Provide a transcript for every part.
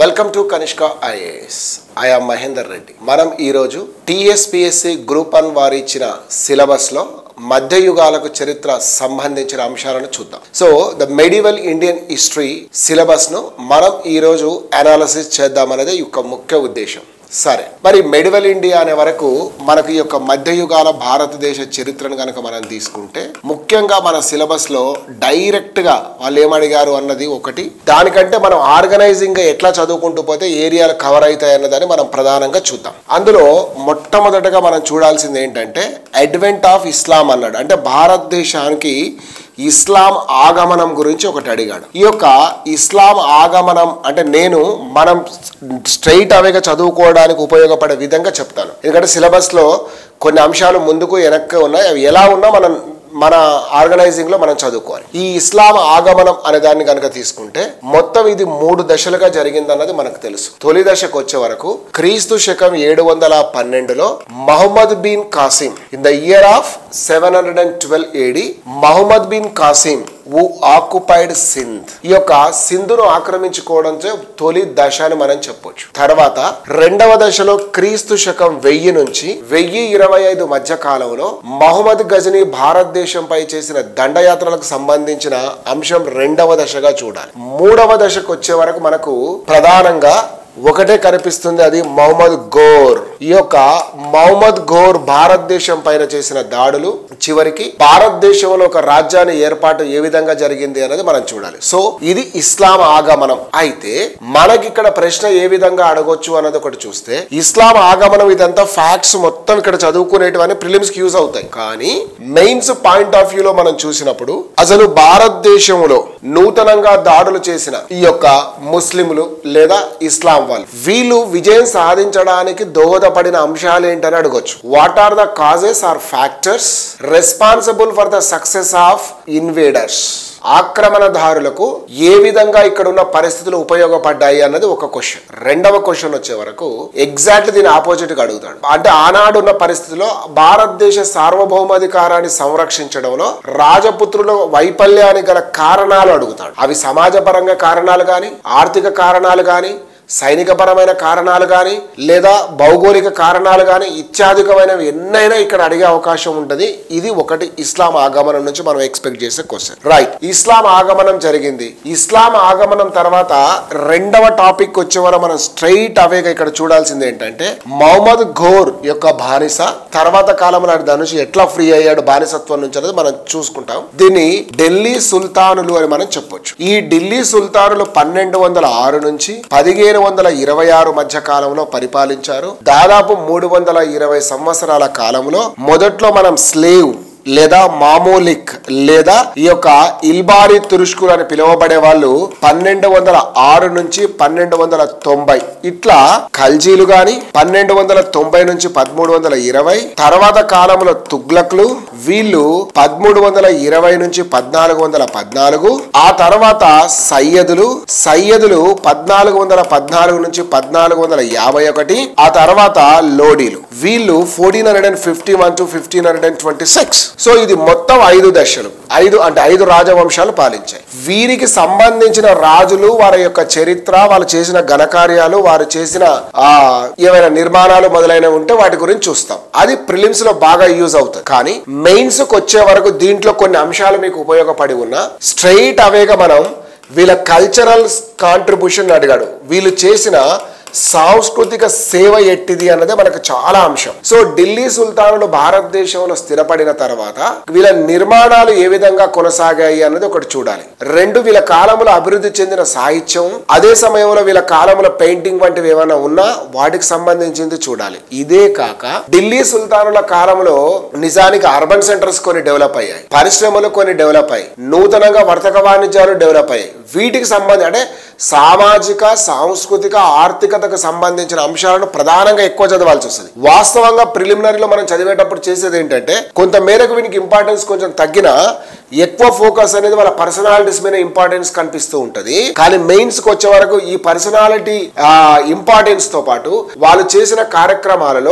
welcome to Kanishka IAS I am Mahender Reddy మనం ఈరోజు TSPSC group one వారు ఇచ్చిన సిలబస్లో మధ్యయుగాలకు చరిత్ర సంబంధించిన అంశాలను చూద్దాం so the medieval Indian history సిలబస్ను మనం ఈరోజు అనాలసిస్ చేద్దామనేది ఈ యొక్క ముఖ్య ఉద్దేశం సరే మరి మెడివల్ ఇండియా అనే వరకు మనకు ఈ యొక్క మధ్యయుగాల భారతదేశ చరిత్రను కనుక మనం తీసుకుంటే ముఖ్యంగా మన సిలబస్ లో డైరెక్ట్ గా వాళ్ళు ఏమడిగారు అన్నది ఒకటి దానికంటే మనం ఆర్గనైజింగ్ గా ఎట్లా చదువుకుంటూ పోతే ఏరియాలు కవర్ అవుతాయి అన్నదని మనం ప్రధానంగా చూద్దాం అందులో మొట్టమొదటగా మనం చూడాల్సింది ఏంటంటే అడ్వెంట్ ఆఫ్ ఇస్లాం అన్నాడు అంటే భారతదేశానికి ఇస్లాం ఆగమనం గురించి ఒకటి అడిగాడు ఈ యొక్క ఇస్లాం ఆగమనం అంటే నేను మనం స్ట్రైట్ అవేగా చదువుకోవడానికి ఉపయోగపడే విధంగా చెప్తాను ఎందుకంటే సిలబస్లో కొన్ని అంశాలు ముందుకు వెనక్కి ఉన్నాయి అవి ఎలా ఉన్నా మనం మన ఆర్గనైజింగ్ లో మనం చదువుకోవాలి ఈ ఇస్లాం ఆగమనం అనే దాన్ని కనుక తీసుకుంటే మొత్తం ఇది మూడు దశలుగా జరిగిందన్నది మనకు తెలుసు తొలి దశకు వచ్చే వరకు క్రీస్తు శకం ఏడు వందల పన్నెండులో Muhammad bin Qasim in the year of seven hundred and twelve AD Muhammad bin Qasim వు ఆక్యుపైడ్ సింధ్ ఈ యొక్క సింధును ఆక్రమించుకోవడంతో తొలి దశ అని మనం చెప్పొచ్చు తర్వాత రెండవ దశలో క్రీస్తు శకం వెయ్యి నుంచి వెయ్యి ఇరవై ఐదు మధ్య కాలంలో మహమ్మద్ గజని భారతదేశంపై చేసిన దండయాత్రలకు సంబంధించిన అంశం రెండవ దశగా చూడాలి మూడవ దశకు వచ్చే వరకు మనకు ప్రధానంగా ఒకటే కనిపిస్తుంది అది మహమ్మద్ గోర్ ఈ యొక్క మహమ్మద్ గోర్ భారతదేశం పైన చేసిన దాడులు చివరికి భారతదేశంలో ఒక రాజ్యాన్ని ఏర్పాటు ఏ విధంగా జరిగింది అనేది మనం చూడాలి సో ఇది ఇస్లాం ఆగమనం అయితే మనకి ఇక్కడ ప్రశ్న ఏ విధంగా అడగొచ్చు అన్నది ఒకటి చూస్తే ఇస్లాం ఆగమనం ఇదంతా ఫ్యాక్ట్స్ మొత్తం ఇక్కడ చదువుకునేటివన్నీ ప్రిలిమ్స్ కి యూజ్ అవుతాయి కానీ మెయిన్స్ పాయింట్ ఆఫ్ వ్యూలో మనం చూసినప్పుడు అసలు భారతదేశంలో నూతనంగా దాడులు చేసిన ఈ యొక్క ముస్లింలు లేదా ఇస్లాం వాళ్ళు వీళ్ళు విజయం సాధించడానికి దోహదపడిన అంశాలు ఏంటని అడగొచ్చు what are the causes or factors responsible for the success of invaders ఆక్రమణదారులకు ఏ విధంగా ఇక్కడ ఉన్న పరిస్థితులు ఉపయోగపడ్డాయి అన్నది ఒక క్వశ్చన్ రెండవ క్వశ్చన్ వచ్చే వరకు ఎగ్జాక్ట్ దీని ఆపోజిట్ గా అడుగుతాడు అంటే ఆనాడు ఉన్న పరిస్థితిలో భారతదేశ సార్వభౌమాధికారాన్ని సంరక్షించడంలో రాజపుత్రుల వైఫల్యానికి గల కారణాలు అడుగుతాడు అవి సమాజపరంగా కారణాలు గాని ఆర్థిక కారణాలు గాని సైనికపరమైన కారణాలు కానీ లేదా భౌగోళిక కారణాలు కానీ ఇత్యాధికమైనవి ఎన్నైనా ఇక్కడ అడిగే అవకాశం ఉంటుంది ఇది ఒకటి ఇస్లాం ఆగమనం నుంచి మనం ఎక్స్పెక్ట్ చేసే క్వశ్చన్ రైట్ ఇస్లాం ఆగమనం జరిగింది ఇస్లాం ఆగమనం తర్వాత రెండవ టాపిక్ వచ్చే వరకు మనం స్ట్రైట్ అవేగా ఇక్కడ చూడాల్సింది ఏంటంటే మహమ్మద్ ఘోర్ యొక్క బానిస తర్వాత కాలంలో నాటి ధనుష్ ఎట్లా ఫ్రీ అయ్యాడు బానిసత్వం నుంచి అనేది మనం చూసుకుంటాం దీన్ని ఢిల్లీ సుల్తానులు అని మనం చెప్పొచ్చు ఈ ఢిల్లీ సుల్తానులు పన్నెండు వందల ఆరు నుంచి పదిహేను వందల ఇరవై ఆరు మధ్య కాలంలో పరిపాలించారు దాదాపు మూడు వందల ఇరవై సంవత్సరాల కాలంలో మొదట్లో మనం స్లేవ్ లేదా మామూలిక్ లేదా ఈ యొక్క ఇల్బారీ తురుష్కులు అని పిలువబడే వాళ్ళు పన్నెండు వందల ఆరు నుంచి పన్నెండు వందల తొంభై ఇట్లా ఖల్జీలు గాని పన్నెండు వందల తొంభై నుంచి పదమూడు వందల ఇరవై తర్వాత కాలంలో తుగ్లక్లు వీళ్ళు పదమూడు వందల ఇరవై నుంచి పద్నాలుగు వందల పద్నాలుగు ఆ తర్వాత సయ్యదులు సయ్యదులు పద్నాలుగు వందల పద్నాలుగు నుంచి పద్నాలుగు వందల యాభై ఒకటి ఆ తర్వాత లోడీలు వీళ్ళు fourteen hundred and fifty one to fifteen hundred and twenty six so ఇది మొత్తం ఐదు దశలు ఐదు అంటే ఐదు రాజవంశాలు పాలించాయి వీరికి సంబంధించిన రాజులు వారి యొక్క చరిత్ర వాళ్ళు చేసిన ఘనకార్యాలు వారు చేసిన ఆ ఏమైనా నిర్మాణాలు మొదలైనవి ఉంటే వాటి గురించి చూస్తాం అది ప్రిలిమ్స్ లో బాగా యూజ్ అవుతుంది కానీ మెయిన్స్ కు వచ్చే వరకు దీంట్లో కొన్ని అంశాలు మీకు ఉపయోగపడి ఉన్నా స్ట్రైట్ అవేగా మనం వీళ్ళ కల్చరల్ కాంట్రిబ్యూషన్ అడిగాడు వీళ్ళు చేసిన సాంస్కృతిక సేవ ఎట్టిది అన్నదే మనకు చాలా అంశం సో ఢిల్లీ సుల్తానులు భారతదేశంలో స్థిరపడిన తర్వాత వీళ్ళ నిర్మాణాలు ఏ విధంగా కొనసాగాయి అన్నది ఒకటి చూడాలి రెండు వీళ్ళ కాలంలో అభివృద్ధి చెందిన సాహిత్యం అదే సమయంలో వీళ్ళ కాలంలో పెయింటింగ్ వంటివి ఏమైనా ఉన్నా వాటికి సంబంధించింది చూడాలి ఇదే కాక ఢిల్లీ సుల్తానుల కాలంలో నిజానికి అర్బన్ సెంటర్స్ కొన్ని డెవలప్ అయ్యాయి పరిశ్రమలు కొన్ని డెవలప్ అయ్యాయి నూతనంగా వర్తక వాణిజ్యాలు డెవలప్ అయ్యాయి వీటికి సంబంధించి అంటే సామాజిక సాంస్కృతిక ఆర్థికతకు సంబంధించిన అంశాలను ప్రధానంగా ఎక్కువ చదవాల్సి వస్తుంది వాస్తవంగా ప్రిలిమినరీలో మనం చదివేటప్పుడు చేసేది ఏంటంటే కొంత మేరకు వీనికి ఇంపార్టెన్స్ కొంచెం తగ్గినా ఎక్కువ ఫోకస్ అనేది వాళ్ళ పర్సనాలిటీస్ మీద ఇంపార్టెన్స్ కనిపిస్తూ ఉంటది కానీ మెయిన్స్ కి వచ్చే వరకు ఈ పర్సనాలిటీ ఇంపార్టెన్స్ తో పాటు వాళ్ళు చేసిన కార్యక్రమాలలో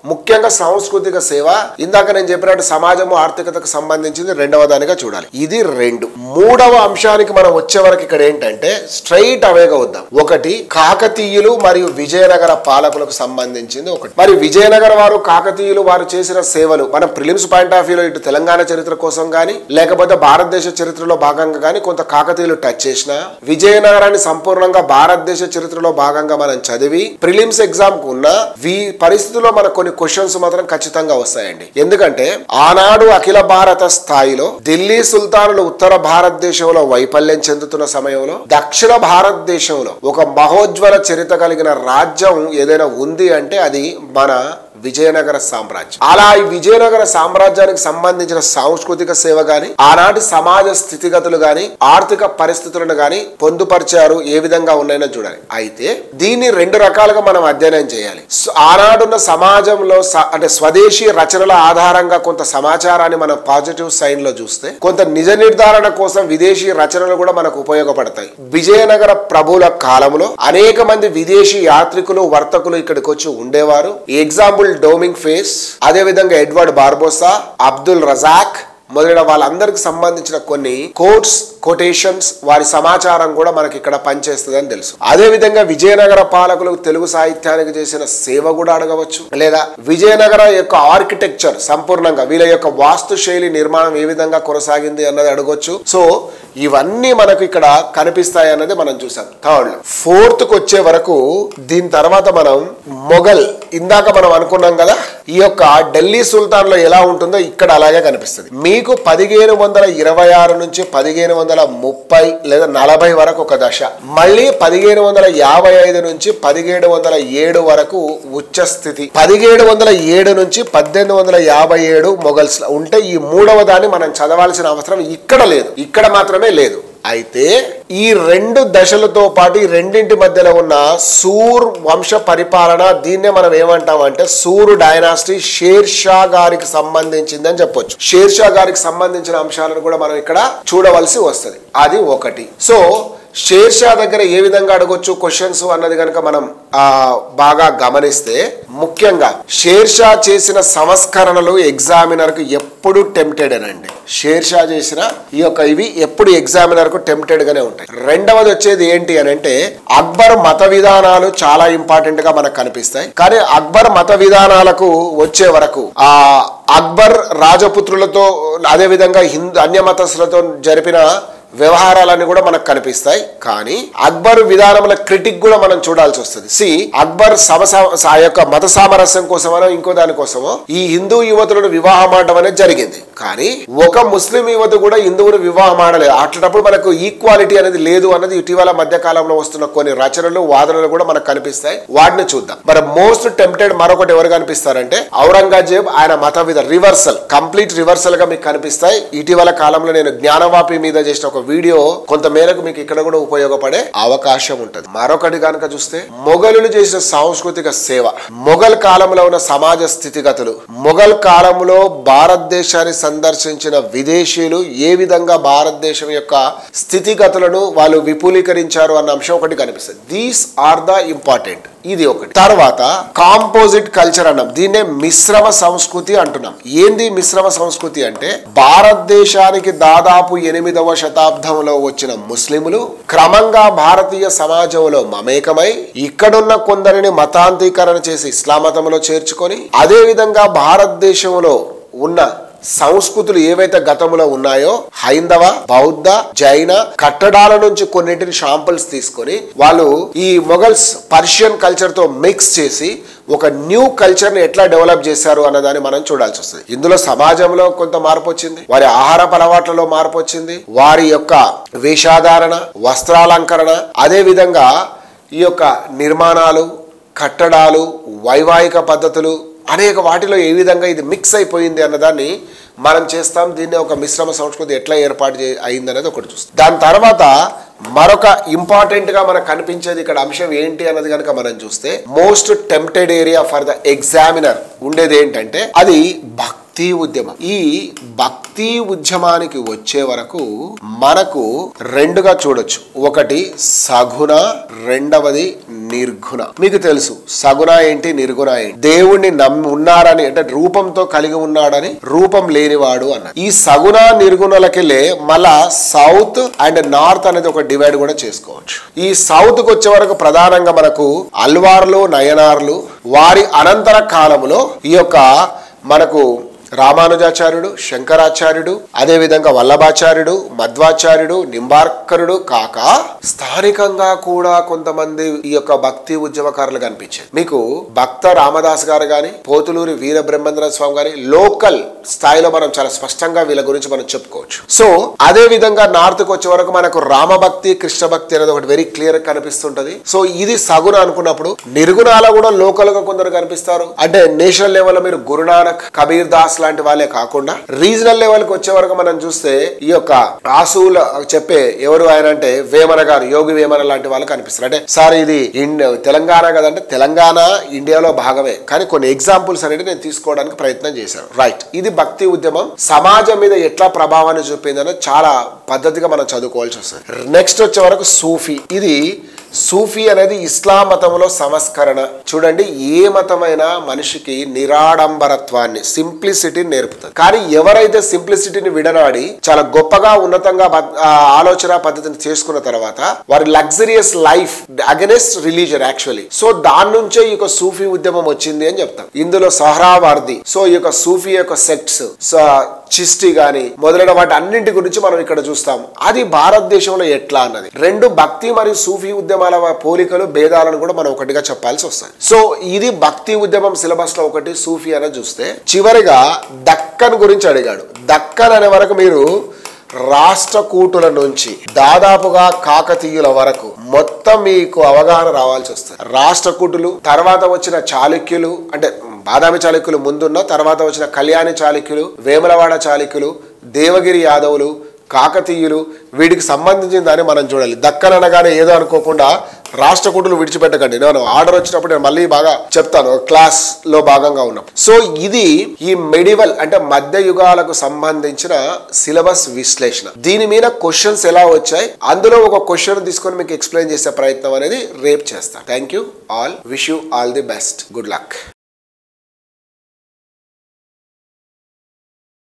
ముఖ్యంగా సాంస్కృతిక సేవ ఇందాక నేను చెప్పినట్టు సమాజము ఆర్థికతకు సంబంధించింది రెండవ దానిగా చూడాలి ఇది రెండు మూడవ అంశానికి మనం వచ్చే వరకు ఇక్కడ ఏంటంటే స్ట్రైట్ అవేగా వద్దాం ఒకటి కాకతీయులు మరియు విజయనగర పాలకులకు సంబంధించింది ఒకటి మరి విజయనగర వారు కాకతీయులు వారు చేసిన సేవలు మనం ప్రిలిమ్స్ పాయింట్ ఆఫ్ వ్యూలో ఇటు తెలంగాణ చరిత్ర కోసం గానీ లేకపోతే భారతదేశ చరిత్రలో భాగంగా గానీ కొంత కాకతీయులు టచ్ చేసిన విజయనగరాన్ని సంపూర్ణంగా భారతదేశ చరిత్రలో భాగంగా మనం చదివి ప్రిలిమ్స్ ఎగ్జామ్ కు ఉన్న ఈ పరిస్థితుల్లో మనకు కొన్ని క్వశ్చన్స్ మాత్రం ఖచ్చితంగా వస్తాయండి ఎందుకంటే ఆనాడు అఖిల భారత స్థాయిలో ఢిల్లీ సుల్తానులు ఉత్తర భారతదేశంలో వైఫల్యం చెందుతున్న సమయంలో దక్షిణ భారతదేశంలో ఒక మహోజ్వల చరిత్ర కలిగిన రాజ్యం ఏదైనా ఉంది అంటే అది మన విజయనగర సామ్రాజ్యం అలా ఈ విజయనగర సామ్రాజ్యానికి సంబంధించిన సాంస్కృతిక సేవ గాని ఆనాటి సమాజ స్థితిగతులు గాని ఆర్థిక పరిస్థితులను గాని పొందుపరిచారు ఏ విధంగా ఉన్నాయో చూడాలి అయితే దీన్ని రెండు రకాలుగా మనం అధ్యయనం చేయాలి స- ఆనాడున్న సమాజంలో స- అంటే స్వదేశీ రచనల ఆధారంగా కొంత సమాచారాన్ని మనం పాజిటివ్ సైన్ లో చూస్తే కొంత నిజ నిర్ధారణ కోసం విదేశీ రచనలు కూడా మనకు ఉపయోగపడతాయి విజయనగర ప్రభుల కాలంలో అనేక మంది విదేశీ యాత్రికులు వర్తకులు ఇక్కడికి వచ్చి ఉండేవారు ఎగ్జాంపుల్ డోమింగ్ ఫేస్ అదే విధంగా ఎడ్వర్డ్ బార్బోసా అబ్దుల్ రజాక్ మొదలైన వాళ్ళందరికి సంబంధించిన కొన్ని కోట్స్ కొటేషన్స్ వారి సమాచారం కూడా మనకి ఇక్కడ పనిచేస్తుందని తెలుసు అదే విధంగా విజయనగర పాలకులు తెలుగు సాహిత్యానికి చేసిన సేవ కూడా అడగవచ్చు లేదా విజయనగర యొక్క ఆర్కిటెక్చర్ సంపూర్ణంగా వీళ్ళ యొక్క వాస్తు శైలి నిర్మాణం ఏ విధంగా కొనసాగింది అన్నది అడగొచ్చు సో ఇవన్నీ మనకు ఇక్కడ కనిపిస్తాయి అన్నది మనం చూసాం థర్డ్ ఫోర్త్ కు వచ్చే వరకు దీని తర్వాత మనం మొఘల్ ఇందాక మనం అనుకున్నాం కదా ఈ యొక్క ఢిల్లీ సుల్తాన్ లో ఎలా ఉంటుందో ఇక్కడ అలాగే కనిపిస్తుంది మీకు పదిహేను వందల ఇరవై ఆరు నుంచి పదిహేను వందల ముప్పై లేదా నలభై వరకు ఒక దశ మళ్ళీ పదిహేను వందల యాభై ఐదు నుంచి పదిహేడు వందల ఏడు వరకు ఉచ్చ స్థితి పదిహేడు వందల ఏడు నుంచి పద్దెనిమిది వందల యాభై ఏడు మొఘల్స్ ఉంటే ఈ మూడవ దాన్ని మనం చదవాల్సిన అవసరం ఇక్కడ లేదు ఇక్కడ మాత్రమే లేదు అయితే ఈ రెండు దశలతో పాటు ఈ రెండింటి మధ్యలో ఉన్న సూర్ వంశ పరిపాలన దీన్నే మనం ఏమంటామంటే సూర్ డైనాసిటీ షేర్ షా గారికి సంబంధించింది అని చెప్పొచ్చు షేర్ షా గారికి సంబంధించిన అంశాలను కూడా మనం ఇక్కడ చూడవలసి వస్తుంది అది ఒకటి సో షేర్ షా దగ్గర ఏ విధంగా అడగొచ్చు క్వశ్చన్స్ అన్నది కనుక మనం ఆ బాగా గమనిస్తే ముఖ్యంగా షేర్ షా చేసిన సంస్కరణలు ఎగ్జామినర్ కు ఎప్పుడు టెంప్టెడ్ అనండి షేర్ షా చేసిన ఈ యొక్క ఇవి ఎప్పుడు ఎగ్జామినర్ కు టెంప్టెడ్ గానే ఉంటాయి రెండవది వచ్చేది ఏంటి అని అంటే అక్బర్ మత విధానాలు చాలా ఇంపార్టెంట్ గా మనకు కనిపిస్తాయి కానీ అక్బర్ మత విధానాలకు వచ్చే వరకు ఆ అక్బర్ రాజపుత్రులతో అదే విధంగా హిందూ అన్య మతస్థులతో జరిపిన వ్యవహారాలన్నీ కూడా మనకు కనిపిస్తాయి కానీ అక్బర్ విధానముల క్రిటిక్ కూడా మనం చూడాల్సి వస్తుంది సి అక్బర్ సమస ఆ యొక్క మత సామరస్యం కోసమనో ఇంకో దానికోసమో ఈ హిందూ యువతులను వివాహం ఆడడం అనేది జరిగింది కానీ ఒక ముస్లిం యువత కూడా హిందువును వివాహం ఆడలేదు అట్లాంటప్పుడు మనకు ఈక్వాలిటీ అనేది లేదు అన్నది ఇటీవల మధ్య కాలంలో వస్తున్న కొన్ని రచనలు వాదనలు కూడా మనకు కనిపిస్తాయి వాటిని చూద్దాం మరి మోస్ట్ టెంప్టెడ్ మరొకటి ఎవరు కనిపిస్తారంటే ఔరంగజేబ్ ఆయన మత విధ రివర్సల్ కంప్లీట్ రివర్సల్ గా మీకు కనిపిస్తాయి ఇటీవల కాలంలో నేను జ్ఞానవాపి మీద చేసిన ఒక వీడియో కొంత మేరకు మీకు ఇక్కడ కూడా ఉపయోగపడే అవకాశం ఉంటుంది మరొకటి కనుక చూస్తే మొఘలులు చేసిన సాంస్కృతిక సేవ మొఘల్ కాలంలో ఉన్న సమాజ స్థితిగతులు మొఘల్ కాలంలో భారతదేశాన్ని సందర్శించిన విదేశీయులు ఏ విధంగా భారతదేశం యొక్క స్థితిగతులను వాళ్ళు విపులీకరించారు అన్న అంశం ఒకటి కనిపిస్తుంది దీస్ ఆర్ ద ఇంపార్టెంట్ ఇది ఒకటి తర్వాత కాంపోజిట్ కల్చర్ అన్నాం దీన్నే మిశ్రమ సంస్కృతి అంటున్నాం ఏంది మిశ్రమ సంస్కృతి అంటే భారతదేశానికి దాదాపు ఎనిమిదవ శతాబ్దంలో వచ్చిన ముస్లిములు క్రమంగా భారతీయ సమాజంలో మమేకమై ఇక్కడున్న కొందరిని మతాంతీకరణ చేసి ఇస్లాం మతంలో చేర్చుకొని అదే విధంగా భారతదేశంలో ఉన్న సంస్కృతులు ఏవైతే గతంలో ఉన్నాయో హైందవ బౌద్ధ జైన కట్టడాల నుంచి కొన్నింటిని షాంపుల్స్ తీసుకొని వాళ్ళు ఈ మొఘల్స్ పర్షియన్ కల్చర్ తో మిక్స్ చేసి ఒక న్యూ కల్చర్ ని ఎట్లా డెవలప్ చేశారు అన్నదాన్ని మనం చూడాల్సి వస్తుంది ఇందులో సమాజంలో కొంత మార్పు వచ్చింది వారి ఆహారపు అలవాట్లలో మార్పు వచ్చింది వారి యొక్క వేషాధారణ వస్త్రాలంకరణ అదే విధంగా ఈ యొక్క నిర్మాణాలు కట్టడాలు వైవాహిక పద్ధతులు అనేక వాటిలో ఏ విధంగా ఇది మిక్స్ అయిపోయింది అన్నదాన్ని మనం చేస్తాం దీన్ని ఒక మిశ్రమ సంస్కృతి ఎట్లా ఏర్పాటు చే అయింది అనేది ఒకటి చూస్తాం దాని తర్వాత మరొక ఇంపార్టెంట్ గా మనకు కనిపించేది ఇక్కడ అంశం ఏంటి అన్నది కనుక మనం చూస్తే most tempted area for the examiner ఉండేది ఏంటంటే అది భక్తి ఉద్యమం ఈ భక్తి ఉద్యమానికి వచ్చే వరకు మనకు రెండుగా చూడొచ్చు ఒకటి సగుణ రెండవది నిర్గుణ మీకు తెలుసు సగుణ ఏంటి నిర్గుణ ఏంటి దేవుణ్ణి నమ్మి ఉన్నారని అంటే రూపంతో కలిగి ఉన్నాడని రూపం లేనివాడు అన్న ఈ సగుణ నిర్గుణలకెళ్ళే మళ్ళా సౌత్ అండ్ నార్త్ అనేది ఒక డివైడ్ కూడా చేసుకోవచ్చు ఈ సౌత్ కు వచ్చే వరకు ప్రధానంగా మనకు అల్వార్లు నయనార్లు వారి అనంతర కాలములో ఈ యొక్క మనకు రామానుజాచార్యుడు శంకరాచార్యుడు అదేవిధంగా వల్లభాచార్యుడు మధ్వాచార్యుడు నింబార్కరుడు కాక స్థానికంగా కూడా కొంతమంది ఈ యొక్క భక్తి ఉద్యమకారులు కనిపించారు మీకు భక్త రామదాస్ గారు గాని పోతులూరి వీర బ్రహ్మేంద్ర స్వామి గారి లోకల్ స్థాయిలో మనం చాలా స్పష్టంగా వీళ్ళ గురించి మనం చెప్పుకోవచ్చు సో అదే విధంగా నార్త్ కు వచ్చే వరకు మనకు రామభక్తి కృష్ణ భక్తి అనేది ఒకటి వెరీ క్లియర్ కనిపిస్తుంటది సో ఇది సగుణ అనుకున్నప్పుడు నిర్గుణాల కూడా లోకల్ గా కొందరు కనిపిస్తారు అంటే నేషనల్ లెవెల్ లో మీరు గురునానక్ కబీర్ దాస్ లాంటి వాళ్ళే కాకుండా రీజనల్ లెవెల్ కి వచ్చే వరకు మనం చూస్తే ఈ యొక్క ఆసువుల చెప్పే ఎవరు ఆయన అంటే వేమన గారు యోగి వేమన లాంటి వాళ్ళు కనిపిస్తారు అంటే సార్ ఇది ఇండ్ తెలంగాణ కదంటే తెలంగాణ ఇండియాలో భాగమే కానీ కొన్ని ఎగ్జాంపుల్స్ అనేది నేను తీసుకోవడానికి ప్రయత్నం చేశాను రైట్ ఇది భక్తి ఉద్యమం సమాజం మీద ఎట్లా ప్రభావాన్ని చూపిందని చాలా పద్ధతిగా మనం చదువుకోవాల్సి వస్తుంది నెక్స్ట్ వచ్చే వరకు సూఫీ ఇది సూఫీ అనేది ఇస్లాం మతంలో సంస్కరణ చూడండి ఏ మతమైనా మనిషికి నిరాడంబరత్వాన్ని సింప్లిసిటీని నేర్పుతుంది కానీ ఎవరైతే సింప్లిసిటీని విడనాడి చాలా గొప్పగా ఉన్నతంగా బ- ఆ ఆలోచన పద్ధతిని చేసుకున్న తర్వాత వారి luxurious life against religion actually so దాని నుంచే ఈ యొక్క సూఫీ ఉద్యమం వచ్చింది అని చెప్తాం ఇందులో సహరావార్ది సో ఈ యొక్క సూఫీ యొక్క సెక్ట్స్ చిస్టి గాని మొదలైన వాటి అన్నింటి గురించి మనం ఇక్కడ చూస్తాం అది భారతదేశంలో ఎట్లా అన్నది రెండు భక్తి మరియు సూఫీ ఉద్యమాల పోలికలు భేదాలను కూడా మనం ఒకటిగా చెప్పాల్సి వస్తుంది సో ఇది భక్తి ఉద్యమం సిలబస్ లో ఒకటి సూఫీ అనేది చూస్తే చివరిగా దక్కన్ గురించి అడిగాడు దక్కన్ అనే వరకు మీరు రాష్ట్రకూటుల నుంచి దాదాపుగా కాకతీయుల వరకు మొత్తం మీకు అవగాహన రావాల్సి వస్తుంది రాష్ట్రకూటులు తర్వాత వచ్చిన చాళుక్యులు అంటే బాదామి చాళుక్యులు ముందున్న తర్వాత వచ్చిన కళ్యాణి చాళుక్యులు వేములవాడ చాళుక్యులు దేవగిరి యాదవులు కాకతీయులు వీటికి సంబంధించిన దాన్ని మనం చూడాలి దక్కన్ అనగానే ఏదో అనుకోకుండా రాష్ట్రకూటులు విడిచిపెట్టకండి నేను ఆర్డర్ వచ్చినప్పుడు నేను మళ్ళీ బాగా చెప్తాను క్లాస్ లో భాగంగా ఉన్నాం సో ఇది ఈ మెడివల్ అంటే మధ్య యుగాలకు సంబంధించిన సిలబస్ విశ్లేషణ దీని మీద క్వశ్చన్స్ ఎలా వచ్చాయి అందులో ఒక క్వశ్చన్ తీసుకొని మీకు ఎక్స్ప్లెయిన్ చేసే ప్రయత్నం అనేది రేపు చేస్తాను thank you all wish you all the best good luck